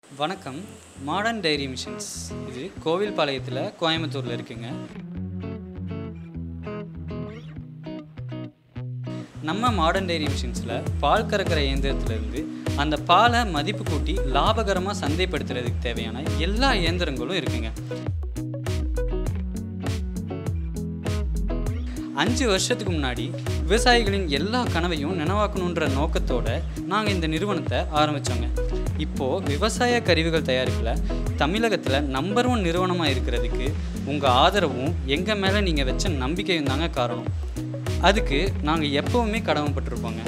வணக்கம் modern diary machines இது கோவில்பாளையத்தில் கோயம்புத்தூரில் இருக்குங்க நம்ம மாடர்ன் டைரி மிஷின்ஸில் பால் கறக்கிற இயந்திரத்துலேருந்து அந்த பாலை மதிப்பு கூட்டி லாபகரமாக சந்தைப்படுத்துறதுக்கு தேவையான எல்லா இயந்திரங்களும் இருக்குங்க அஞ்சு வருஷத்துக்கு முன்னாடி விவசாயிகளின் எல்லா கனவையும் நினைவாக்கணுன்ற நோக்கத்தோட நாங்கள் இந்த நிறுவனத்தை ஆரம்பித்தோங்க இப்போது விவசாய கருவிகள் தயாரிப்பில் தமிழகத்தில் நம்பர் ஒன் நிறுவனமாக இருக்கிறதுக்கு உங்கள் ஆதரவும் எங்கள் மேலே நீங்கள் வச்ச நம்பிக்கையும் தாங்க காரணம் அதுக்கு நாங்கள் எப்போவுமே கடமைப்பட்டிருப்போங்க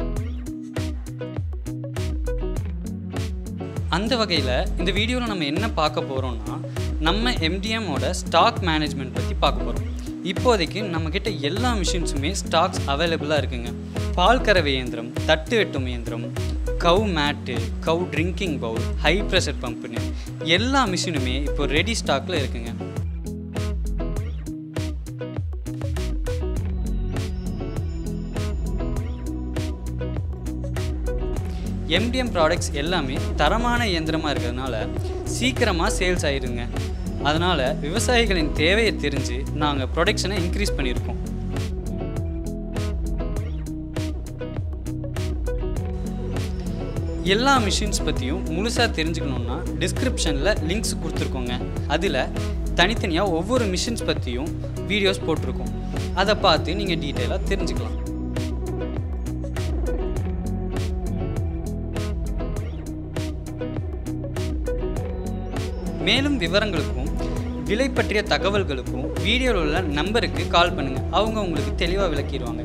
அந்த வகையில் இந்த வீடியோவில் நம்ம என்ன பார்க்க போகிறோம்னா நம்ம எம்டிஎம்மோட ஸ்டாக் மேனேஜ்மெண்ட் பற்றி பார்க்க போகிறோம் இப்போதைக்கு நம்மக்கிட்ட எல்லா மிஷின்ஸுமே ஸ்டாக்ஸ் அவைலபிளாக இருக்குங்க பால் கறவை இயந்திரம் தட்டு வெட்டும் இயந்திரம் கவு மேட்டு கவு ட்ரிங்கிங் பவுல் ஹை ப்ரெஷர் பம்புன்னு எல்லா மிஷினுமே இப்போ ரெடி ஸ்டாக்கில் இருக்குங்க எம்டிஎம் ப்ராடக்ட்ஸ் எல்லாமே தரமான இயந்திரமாக இருக்கிறதுனால சீக்கிரமாக சேல்ஸ் ஆயிருங்க அதனால் விவசாயிகளின் தேவையை தெரிஞ்சு நாங்கள் ப்ரொடக்ஷனை இன்க்ரீஸ் பண்ணியிருக்கோம் எல்லா மிஷின்ஸ் பற்றியும் முழுசாக தெரிஞ்சுக்கணுன்னா டிஸ்கிரிப்ஷனில் லிங்க்ஸ் கொடுத்துருக்கோங்க அதில் தனித்தனியாக ஒவ்வொரு மிஷின்ஸ் பற்றியும் வீடியோஸ் போட்டிருக்கோம் அதை பார்த்து நீங்கள் டீட்டெயிலாக தெரிஞ்சுக்கலாம் மேலும் விவரங்களுக்கும் விலை பற்றிய தகவல்களுக்கும் வீடியோவில் உள்ள நம்பருக்கு கால் பண்ணுங்கள் அவங்க உங்களுக்கு தெளிவாக விளக்கிடுவாங்க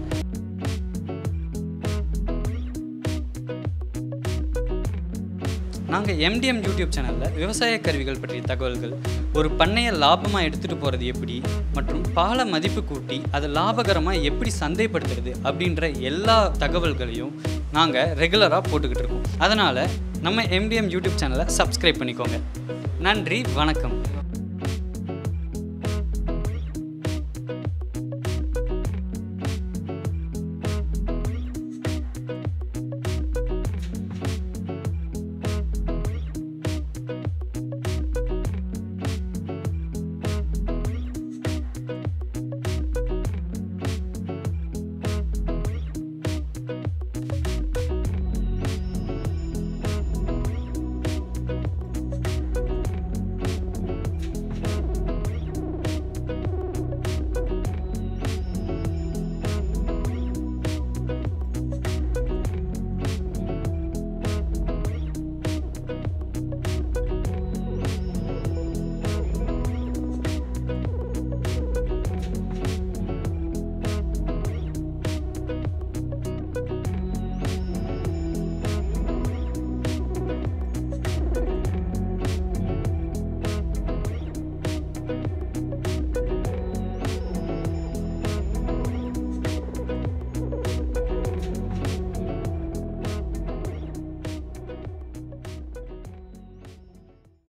நாங்கள் எம்டிஎம் யூடியூப் சேனலில் விவசாய கருவிகள் பற்றிய தகவல்கள் ஒரு பண்ணையை லாபமாக எடுத்துகிட்டு போகிறது எப்படி மற்றும் பாலை மதிப்பு கூட்டி அதை லாபகரமாக எப்படி சந்தைப்படுத்துறது அப்படின்ற எல்லா தகவல்களையும் நாங்கள் ரெகுலராக போட்டுக்கிட்டு இருக்கோம் அதனால் நம்ம எம்டிஎம் யூடியூப் சேனலை சப்ஸ்கிரைப் பண்ணிக்கோங்க நன்றி வணக்கம்